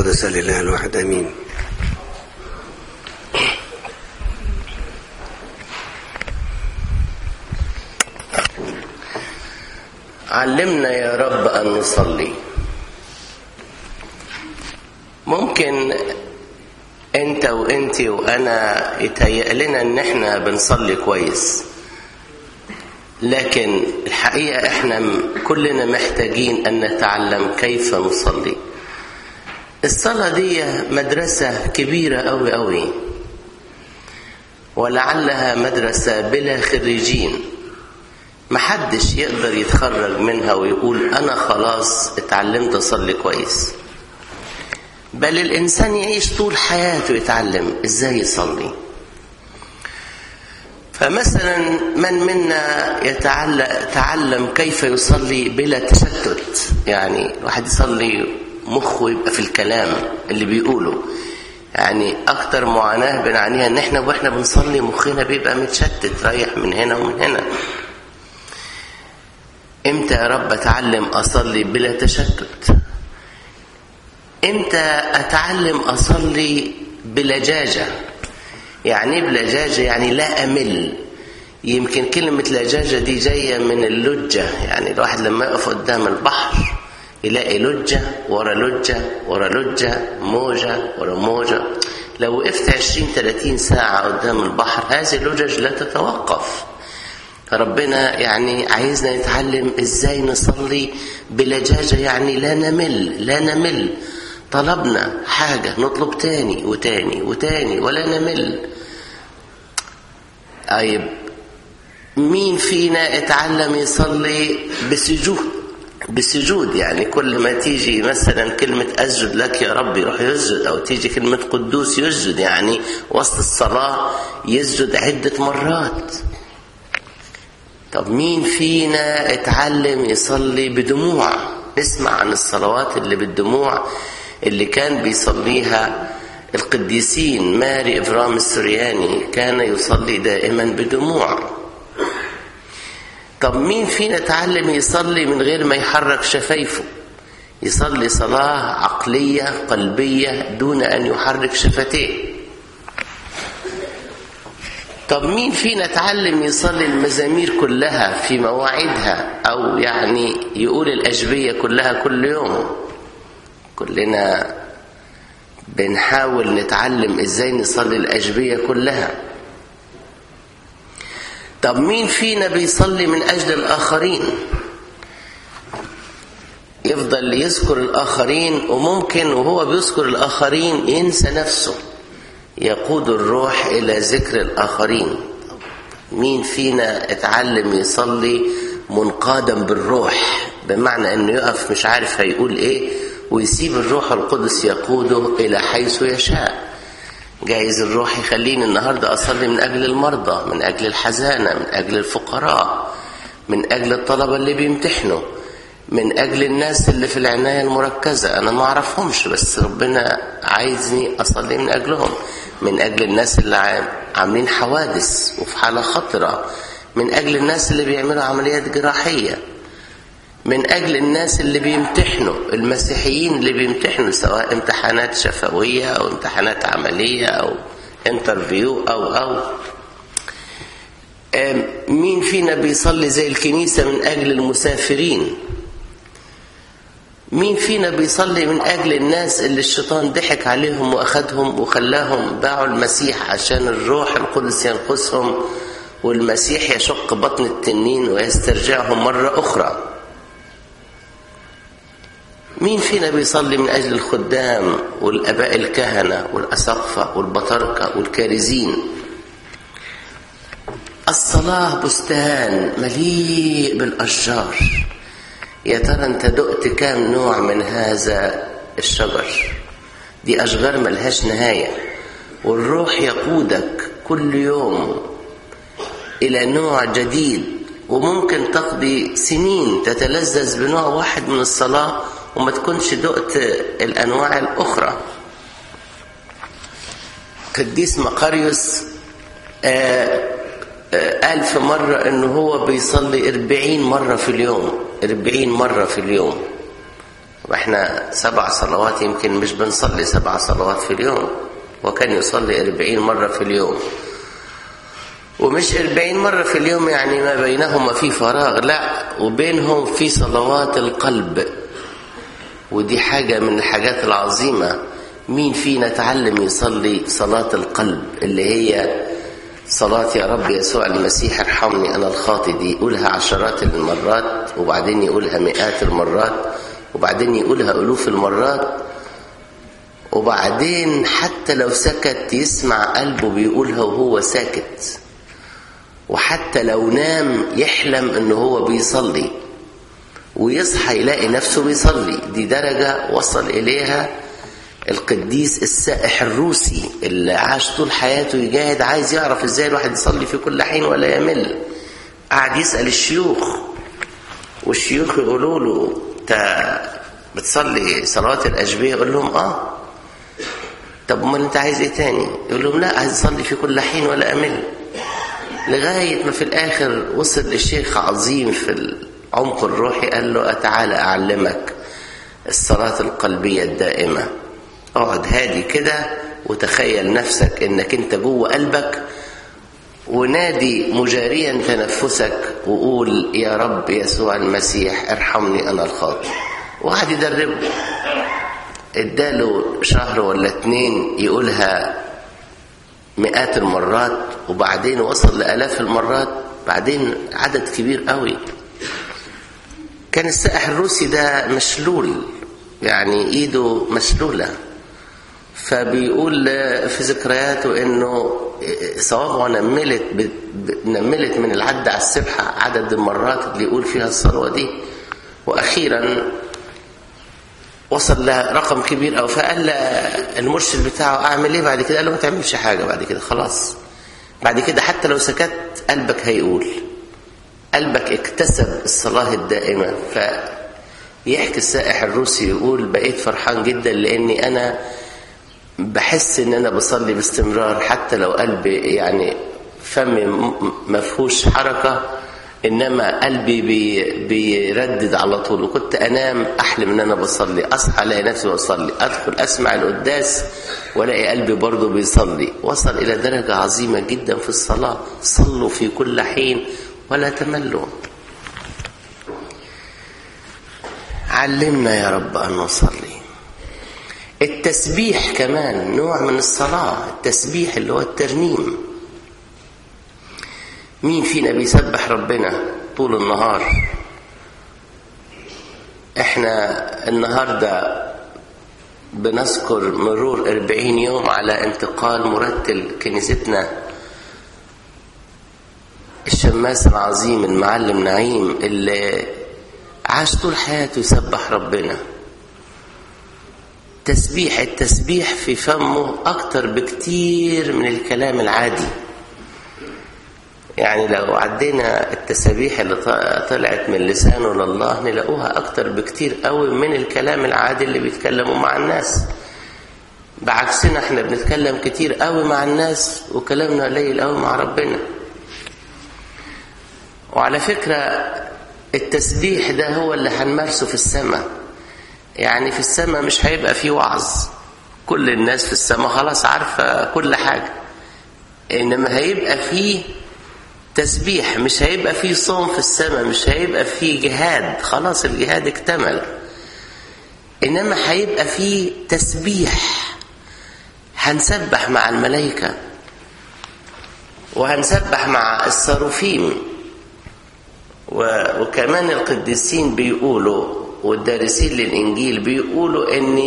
القدس لله الواحد امين علمنا يا رب أن نصلي ممكن انت وانت وانا يتهيأ لنا ان احنا بنصلي كويس لكن الحقيقة احنا كلنا محتاجين ان نتعلم كيف نصلي الصلاة دي مدرسة كبيرة أوي أوي ولعلها مدرسة بلا خريجين محدش يقدر يتخرج منها ويقول أنا خلاص اتعلمت أصلي كويس بل الإنسان يعيش طول حياته يتعلم إزاي يصلي فمثلا من منا يتعلم كيف يصلي بلا تشتت يعني الواحد يصلي مخه يبقى في الكلام اللي بيقوله يعني اكتر معاناه بنعانيها ان احنا واحنا بنصلي مخنا بيبقى متشتت رايح من هنا ومن هنا امتى يا رب اتعلم اصلي بلا تشتت امتى اتعلم اصلي بلجاجه يعني ايه بلجاجه يعني لا امل يمكن كلمه لجاجه دي جايه من اللجه يعني الواحد لما يقف قدام البحر يلاقي لجة ورا لجة ورا لجة موجة ورا موجة لو وقفت 20 30 ساعة قدام البحر هذه اللجج لا تتوقف فربنا يعني عايزنا نتعلم ازاي نصلي بلجاجة يعني لا نمل لا نمل طلبنا حاجة نطلب تاني وتاني وتاني ولا نمل طيب مين فينا اتعلم يصلي بسجود بسجود يعني كل ما تيجي مثلا كلمة أسجد لك يا رب يروح يسجد أو تيجي كلمة قدوس يسجد يعني وسط الصلاة يسجد عدة مرات طب مين فينا اتعلم يصلي بدموع نسمع عن الصلوات اللي بالدموع اللي كان بيصليها القديسين ماري إبرام السرياني كان يصلي دائما بدموع طب مين فينا اتعلم يصلي من غير ما يحرك شفايفه يصلي صلاة عقلية قلبية دون أن يحرك شفتيه طب مين فينا اتعلم يصلي المزامير كلها في مواعيدها أو يعني يقول الأجبية كلها كل يوم كلنا بنحاول نتعلم ازاي نصلي الأجبية كلها طب مين فينا بيصلي من أجل الآخرين يفضل يذكر الآخرين وممكن وهو بيذكر الآخرين ينسى نفسه يقود الروح إلى ذكر الآخرين مين فينا اتعلم يصلي منقادا بالروح بمعنى انه يقف مش عارف هيقول ايه ويسيب الروح القدس يقوده الى حيث يشاء جايز الروح يخليني النهاردة أصلي من أجل المرضى من أجل الحزانة من أجل الفقراء من أجل الطلبة اللي بيمتحنوا من أجل الناس اللي في العناية المركزة أنا ما أعرفهمش بس ربنا عايزني أصلي من أجلهم من أجل الناس اللي عاملين حوادث وفي حالة خطرة من أجل الناس اللي بيعملوا عمليات جراحية من أجل الناس اللي بيمتحنوا المسيحيين اللي بيمتحنوا سواء امتحانات شفوية أو امتحانات عملية أو انترفيو أو أو مين فينا بيصلي زي الكنيسة من أجل المسافرين مين فينا بيصلي من أجل الناس اللي الشيطان ضحك عليهم وأخدهم وخلاهم باعوا المسيح عشان الروح القدس ينقصهم والمسيح يشق بطن التنين ويسترجعهم مرة أخرى مين فينا بيصلي من أجل الخدام والأباء الكهنة والأسقفة والبطاركة والكارزين الصلاة بستان مليء بالأشجار يا ترى أنت دقت كام نوع من هذا الشجر دي أشجار ملهاش نهاية والروح يقودك كل يوم إلى نوع جديد وممكن تقضي سنين تتلذذ بنوع واحد من الصلاة وما تكونش دقت الأنواع الأخرى قديس مقاريوس آه آه قال في مرة أنه هو بيصلي أربعين مرة في اليوم أربعين مرة في اليوم واحنا سبع صلوات يمكن مش بنصلي سبع صلوات في اليوم وكان يصلي أربعين مرة في اليوم ومش أربعين مرة في اليوم يعني ما بينهما في فراغ لا وبينهم في صلوات القلب ودي حاجة من الحاجات العظيمة مين فينا تعلم يصلي صلاة القلب اللي هي صلاة يا رب يسوع المسيح ارحمني أنا الخاطي دي يقولها عشرات المرات وبعدين يقولها مئات المرات وبعدين يقولها ألوف المرات وبعدين حتى لو سكت يسمع قلبه بيقولها وهو ساكت وحتى لو نام يحلم انه هو بيصلي ويصحى يلاقي نفسه بيصلي دي درجة وصل إليها القديس السائح الروسي اللي عاش طول حياته يجاهد عايز يعرف ازاي الواحد يصلي في كل حين ولا يمل قعد يسأل الشيوخ والشيوخ يقولوا له انت بتصلي صلوات الأشبيه يقول لهم اه طب امال انت عايز ايه تاني يقول لهم لا عايز اصلي في كل حين ولا امل لغاية ما في الآخر وصل للشيخ عظيم في العمق الروحي قال له تعالى أعلمك الصلاة القلبية الدائمة اقعد هادي كده وتخيل نفسك انك انت جوه قلبك ونادي مجاريا تنفسك وقول يا رب يسوع المسيح ارحمني انا الخاطئ وقعد يدربه اداله شهر ولا اتنين يقولها مئات المرات وبعدين وصل لآلاف المرات بعدين عدد كبير قوي كان السائح الروسي ده مشلول يعني ايده مشلوله فبيقول في ذكرياته انه صوابعه نملت نملت من العد على السبحه عدد المرات اللي يقول فيها الصلوه دي واخيرا وصل لرقم كبير أو فقال المرشد بتاعه أعمل إيه بعد كده قال له ما تعملش حاجة بعد كده خلاص بعد كده حتى لو سكت قلبك هيقول قلبك اكتسب الصلاة الدائمة فيحكي السائح الروسي يقول بقيت فرحان جدا لأني أنا بحس إن أنا بصلي باستمرار حتى لو قلبي يعني فمي مفهوش حركة انما قلبي بي بيردد على طول وكنت انام احلم ان انا بصلي اصحى الاقي نفسي بصلي ادخل اسمع القداس والاقي قلبي برضه بيصلي وصل الى درجه عظيمه جدا في الصلاه صلوا في كل حين ولا تملوا علمنا يا رب ان نصلي التسبيح كمان نوع من الصلاه التسبيح اللي هو الترنيم مين فينا بيسبح ربنا طول النهار احنا النهاردة بنذكر مرور أربعين يوم على انتقال مرتل كنيستنا الشماس العظيم المعلم نعيم اللي عاش طول حياته يسبح ربنا تسبيح التسبيح في فمه أكتر بكتير من الكلام العادي يعني لو عدينا التسابيح اللي طلعت من لسانه لله نلاقوها أكتر بكتير قوي من الكلام العادي اللي بيتكلموا مع الناس بعكسنا احنا بنتكلم كتير قوي مع الناس وكلامنا قليل قوي مع ربنا وعلى فكرة التسبيح ده هو اللي هنمارسه في السماء يعني في السماء مش هيبقى فيه وعظ كل الناس في السماء خلاص عارفة كل حاجة إنما هيبقى فيه تسبيح مش هيبقى فيه صوم في السماء مش هيبقى فيه جهاد خلاص الجهاد اكتمل إنما هيبقى فيه تسبيح هنسبح مع الملائكة وهنسبح مع الصاروفيم وكمان القديسين بيقولوا والدارسين للإنجيل بيقولوا إن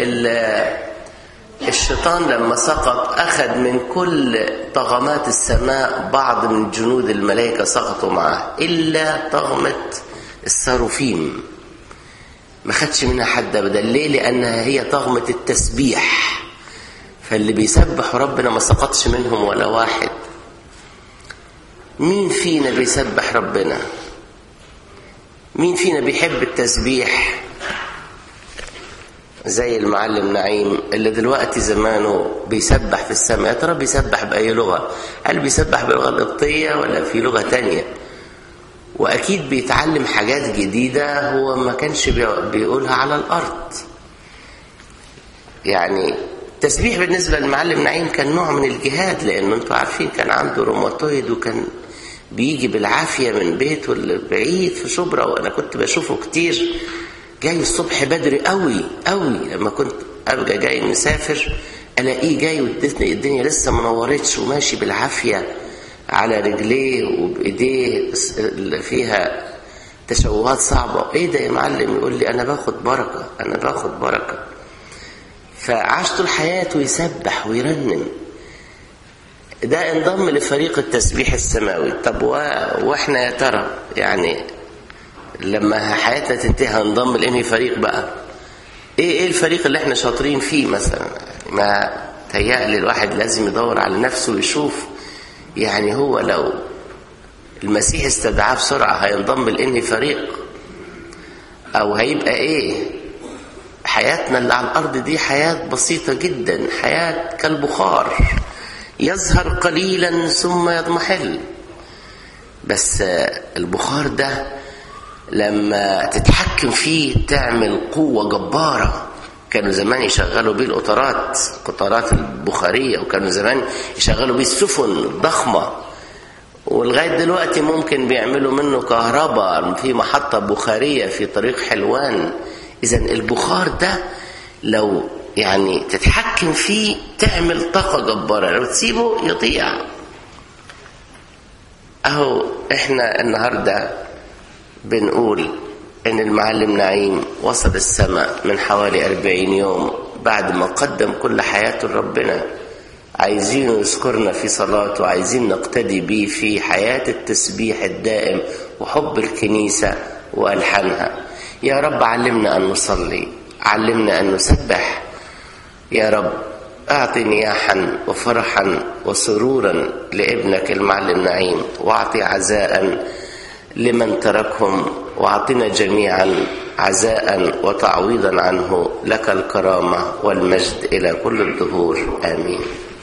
الشيطان لما سقط أخذ من كل طغمات السماء بعض من جنود الملائكة سقطوا معه إلا طغمة الصاروفيم ما خدش منها حد أبدا ليه؟ لأنها هي طغمة التسبيح فاللي بيسبحوا ربنا ما سقطش منهم ولا واحد مين فينا بيسبح ربنا مين فينا بيحب التسبيح زي المعلم نعيم اللي دلوقتي زمانه بيسبح في السماء يا ترى بيسبح بأي لغة هل بيسبح باللغة القبطية ولا في لغة تانية واكيد بيتعلم حاجات جديده هو ما كانش بيقولها على الارض يعني التسبيح بالنسبه للمعلم نعيم كان نوع من الجهاد لانه انتوا عارفين كان عنده روماتويد وكان بيجي بالعافيه من بيته البعيد في شبرا وانا كنت بشوفه كتير جاي الصبح بدري قوي قوي لما كنت ابقى جاي مسافر الاقيه جاي والدنيا لسه منورتش وماشي بالعافيه على رجليه وبايديه فيها تشوهات صعبه ايه ده يا معلم يقول لي انا باخد بركه انا باخد بركه فعاش طول حياته يسبح ويرنم ده انضم لفريق التسبيح السماوي طب واحنا يا ترى يعني لما حياتنا تنتهي هنضم لانهي فريق بقى ايه ايه الفريق اللي احنا شاطرين فيه مثلا ما تهيألي الواحد لازم يدور على نفسه ويشوف يعني هو لو المسيح استدعاه بسرعة هينضم لانهي فريق او هيبقى ايه حياتنا اللي على الارض دي حياة بسيطة جدا حياة كالبخار يظهر قليلا ثم يضمحل بس البخار ده لما تتحكم فيه تعمل قوة جبارة كانوا زمان يشغلوا بيه القطارات القطارات البخارية وكانوا زمان يشغلوا بيه السفن الضخمة ولغاية دلوقتي ممكن بيعملوا منه كهرباء في محطة بخارية في طريق حلوان إذا البخار ده لو يعني تتحكم فيه تعمل طاقة جبارة لو تسيبه يضيع أهو إحنا النهاردة بنقول إن المعلم نعيم وصل السماء من حوالي أربعين يوم بعد ما قدم كل حياته لربنا عايزين يذكرنا في صلاته وعايزين نقتدي بيه في حياة التسبيح الدائم وحب الكنيسة وألحانها يا رب علمنا أن نصلي علمنا أن نسبح يا رب أعطي نياحا وفرحا وسرورا لابنك المعلم نعيم واعطي عزاء لمن تركهم واعطنا جميعا عزاء وتعويضا عنه لك الكرامة والمجد إلى كل الدهور آمين